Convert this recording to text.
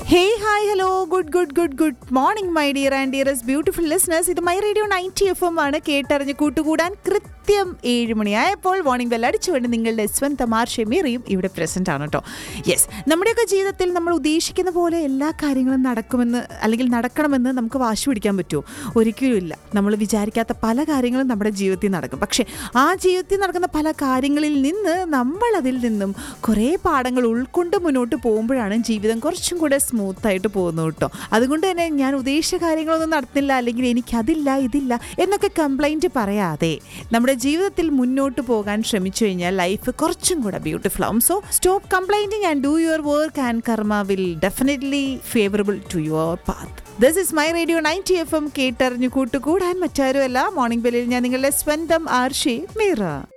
hey hi hello good good good good morning my dear and dearest beautiful listeners ഇത് my radio ninety F M ആണ് കേട്ടറിഞ്ഞ് കൂട്ടുകൂടാൻ കൃത്യം ഏഴ് മണിയായപ്പോൾ മോർണിംഗ് ബെൽ അടിച്ചുകൊണ്ട് നിങ്ങളുടെ സ്വന്തം ആർ ഷെമീറിയും ഇവിടെ പ്രസന്റ് ആണ് കേട്ടോ യെസ് നമ്മുടെയൊക്കെ ജീവിതത്തിൽ നമ്മൾ ഉദ്ദേശിക്കുന്ന പോലെ എല്ലാ കാര്യങ്ങളും നടക്കുമെന്ന് അല്ലെങ്കിൽ നടക്കണമെന്ന് നമുക്ക് വാശി പിടിക്കാൻ പറ്റുമോ ഒരിക്കലും ഇല്ല നമ്മൾ വിചാരിക്കാത്ത പല കാര്യങ്ങളും നമ്മുടെ ജീവിതത്തിൽ നടക്കും പക്ഷേ ആ ജീവിതത്തിൽ നടക്കുന്ന പല കാര്യങ്ങളിൽ നിന്ന് നമ്മൾ അതിൽ നിന്നും കുറേ പാഠങ്ങൾ ഉൾക്കൊണ്ട് മുന്നോട്ട് പോകുമ്പോഴാണ് ജീവിതം കുറച്ചും കൂടെ സ്മൂത്ത് ആയിട്ട് പോകുന്നത് കേട്ടോ അതുകൊണ്ട് തന്നെ ഞാൻ ഉദ്ദേശിച്ച കാര്യങ്ങളൊന്നും നടത്തില്ല അല്ലെങ്കിൽ എനിക്കതില്ല ഇതില്ല എന്നൊക്കെ കംപ്ലൈൻറ്റ് പറയാതെ നമ്മുടെ ജീവിതത്തിൽ മുന്നോട്ട് പോകാൻ ശ്രമിച്ചു കഴിഞ്ഞാൽ ലൈഫ് കുറച്ചും കൂടെ ബ്യൂട്ടിഫുൾ ആവും so stop complaining and do your work and karma will definitely favourable to your path this is my radio ninety F M കേട്ടറിഞ്ഞു കൂട്ടുകൂടാൻ മറ്റാരുമല്ല മോർണിംഗ് ബെല്ലിൽ ഞാൻ നിങ്ങളുടെ സ്വന്തം ആർഷി മീറ